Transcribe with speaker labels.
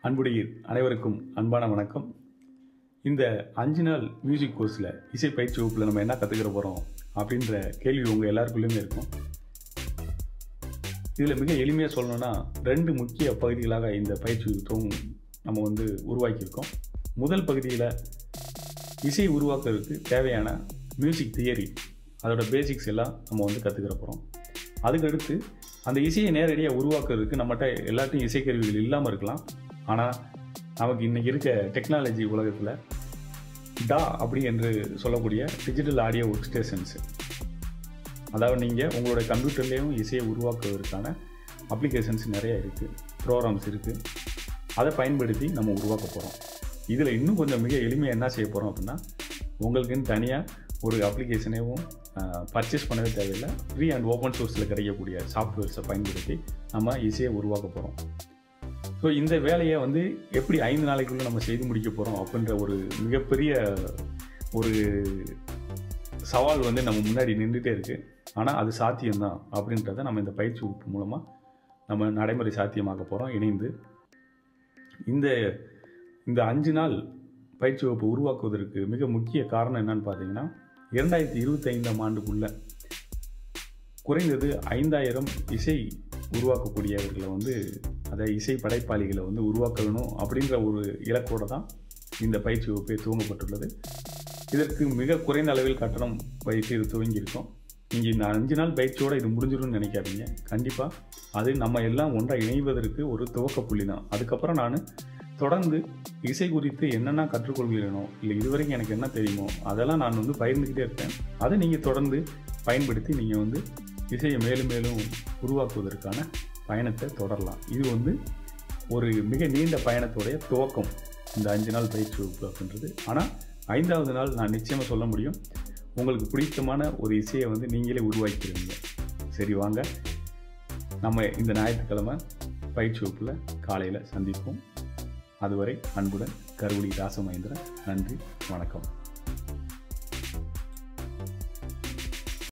Speaker 1: அன்புடையீர் அனைவருக்கும் அன்பான வணக்கம் இந்த அஞ்சு நாள் மியூசிக் கோர்ஸில் இசை பயிற்சி வகுப்பில் நம்ம என்ன கற்றுக்கிற போகிறோம் அப்படின்ற கேள்வி உங்கள் எல்லாருக்குள்ளேயுமே இருக்கும் இதில் மிக எளிமையாக சொல்லணும்னா ரெண்டு முக்கிய பகுதிகளாக இந்த பயிற்சி வகுப்பும் நம்ம வந்து உருவாக்கியிருக்கோம் முதல் பகுதியில் இசை உருவாக்குறதுக்கு தேவையான மியூசிக் தியரி அதோட பேசிக்ஸ் எல்லாம் நம்ம வந்து கற்றுக்கிற போகிறோம் அதுக்கடுத்து அந்த இசையை நேரடியாக உருவாக்குறதுக்கு நம்மகிட்ட எல்லாத்தையும் இசைக்கருவிகள் இல்லாமல் இருக்கலாம் ஆனால் நமக்கு இன்றைக்கி இருக்க டெக்னாலஜி உலகத்தில் டா அப்படி என்று சொல்லக்கூடிய டிஜிட்டல் ஆடியோ ஒர்க் ஸ்டேஷன்ஸு அதாவது நீங்கள் உங்களோட கம்ப்யூட்டர்லேயும் இசையை உருவாக்குவதற்கான அப்ளிகேஷன்ஸ் நிறைய இருக்குது ப்ரோக்ராம்ஸ் இருக்குது அதை பயன்படுத்தி நம்ம உருவாக்க போகிறோம் இதில் இன்னும் கொஞ்சம் மிக எளிமையாக என்ன செய்ய போகிறோம் அப்படின்னா உங்களுக்குன்னு தனியாக ஒரு அப்ளிகேஷனையும் பர்ச்சேஸ் பண்ணவே தேவையில்லை ஃப்ரீ அண்ட் ஓப்பன் சோர்ஸில் கிடைக்கக்கூடிய சாஃப்ட்வேர்ஸை பயன்படுத்தி நம்ம இசையை உருவாக்க போகிறோம் ஸோ இந்த வேலையை வந்து எப்படி ஐந்து நாளைக்குள்ளே நம்ம செய்து முடிக்க போகிறோம் அப்படின்ற ஒரு மிகப்பெரிய ஒரு சவால் வந்து நம்ம முன்னாடி நின்றுட்டே இருக்குது ஆனால் அது சாத்தியம்தான் அப்படின்றத நம்ம இந்த பயிற்சி வகுப்பு மூலமாக நம்ம நடைமுறை சாத்தியமாக்க போகிறோம் இணைந்து இந்த இந்த அஞ்சு நாள் பயிற்சி வகுப்பு உருவாக்குவதற்கு மிக முக்கிய காரணம் என்னன்னு பார்த்தீங்கன்னா இரண்டாயிரத்தி இருபத்தைந்தாம் ஆண்டுக்குள்ள குறைந்தது ஐந்தாயிரம் இசை உருவாக்கக்கூடியவர்களை வந்து அதை இசை படைப்பாளிகளை வந்து உருவாக்கணும் அப்படின்ற ஒரு இலக்கோடு தான் இந்த பயிற்சி வகுப்பை துவங்கப்பட்டுள்ளது இதற்கு மிக குறைந்த அளவில் கட்டணம் வைத்து இது துவங்கியிருக்கோம் நீங்கள் இந்த அஞ்சு நாள் பயிற்சியோடு இது முடிஞ்சிடும்னு நினைக்காதீங்க கண்டிப்பாக அது நம்ம எல்லாம் ஒன்றாக இணைவதற்கு ஒரு துவக்க புள்ளி தான் அதுக்கப்புறம் நான் தொடர்ந்து இசை குறித்து என்னென்ன கற்றுக்கொள்கிறேனோ இல்லை இதுவரைக்கும் எனக்கு என்ன தெரியுமோ அதெல்லாம் நான் வந்து பகிர்ந்துக்கிட்டே இருப்பேன் அதை நீங்கள் தொடர்ந்து பயன்படுத்தி நீங்கள் வந்து இசையை மேலும் மேலும் உருவாக்குவதற்கான பயணத்தை தொடரலாம் இது வந்து ஒரு மிக நீண்ட பயணத்துடைய துவக்கம் இந்த அஞ்சு நாள் பயிற்சி வகுப்பு அப்படின்றது ஆனால் ஐந்தாவது நாள் நான் நிச்சயமாக சொல்ல முடியும் உங்களுக்கு பிடித்தமான ஒரு இசையை வந்து நீங்களே உருவாக்கிடுவீங்க சரி வாங்க நம்ம இந்த ஞாயிற்றுக்கிழமை பயிற்சி வகுப்பில் காலையில் சந்திப்போம் அதுவரை அன்புடன் கருவொளி ராசமகேந்திரன் நன்றி வணக்கம்